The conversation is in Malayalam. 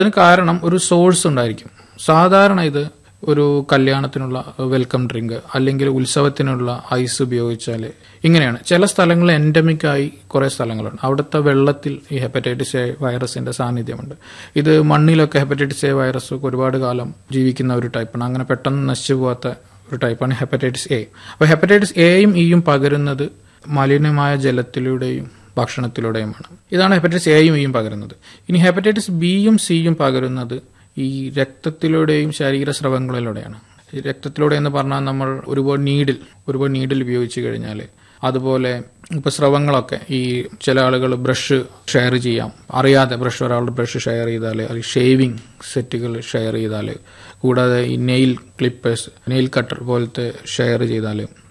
അതിന് കാരണം ഒരു സോഴ്സ് ഉണ്ടായിരിക്കും സാധാരണ ഇത് ഒരു കല്യാണത്തിനുള്ള വെൽക്കം ഡ്രിങ്ക് അല്ലെങ്കിൽ ഉത്സവത്തിനുള്ള ഐസ് ഉപയോഗിച്ചാൽ ഇങ്ങനെയാണ് ചില സ്ഥലങ്ങളിൽ എൻഡമിക് ആയി കുറെ സ്ഥലങ്ങളുണ്ട് അവിടുത്തെ വെള്ളത്തിൽ ഈ ഹെപ്പറ്റൈറ്റിസ് എ വൈറസിന്റെ സാന്നിധ്യമുണ്ട് ഇത് മണ്ണിലൊക്കെ ഹെപ്പറ്റൈറ്റിസ് എ വൈറസ് ഒരുപാട് കാലം ജീവിക്കുന്ന ഒരു ടൈപ്പാണ് അങ്ങനെ പെട്ടെന്ന് നശിച്ചു പോകാത്ത ഒരു ടൈപ്പാണ് ഹെപ്പറ്റൈറ്റിസ് എ അപ്പോൾ ഹെപ്പറ്റൈറ്റിസ് എയും ഇയും പകരുന്നത് മലിനമായ ജലത്തിലൂടെയും ഭക്ഷണത്തിലൂടെയുമാണ് ഇതാണ് ഹെപ്പറ്റൈറ്റിസ് എയും ഇയും പകരുന്നത് ഇനി ഹെപ്പറ്റൈറ്റിസ് ബിയും സിയും പകരുന്നത് ഈ രക്തത്തിലൂടെയും ശരീരസ്രവങ്ങളിലൂടെയാണ് ഈ രക്തത്തിലൂടെ എന്ന് പറഞ്ഞാൽ നമ്മൾ ഒരുപാട് നീഡിൽ ഒരുപാട് നീഡിൽ ഉപയോഗിച്ച് കഴിഞ്ഞാൽ അതുപോലെ ഇപ്പൊ സ്രവങ്ങളൊക്കെ ഈ ചില ആളുകൾ ബ്രഷ് ഷെയർ ചെയ്യാം അറിയാതെ ബ്രഷ് ഒരാളുടെ ബ്രഷ് ഷെയർ ചെയ്താൽ അല്ലെങ്കിൽ ഷേവിങ് സെറ്റുകൾ ഷെയർ ചെയ്താൽ കൂടാതെ ഈ നെയിൽ ക്ലിപ്പേഴ്സ് നെയിൽ കട്ടർ പോലത്തെ ഷെയർ ചെയ്താൽ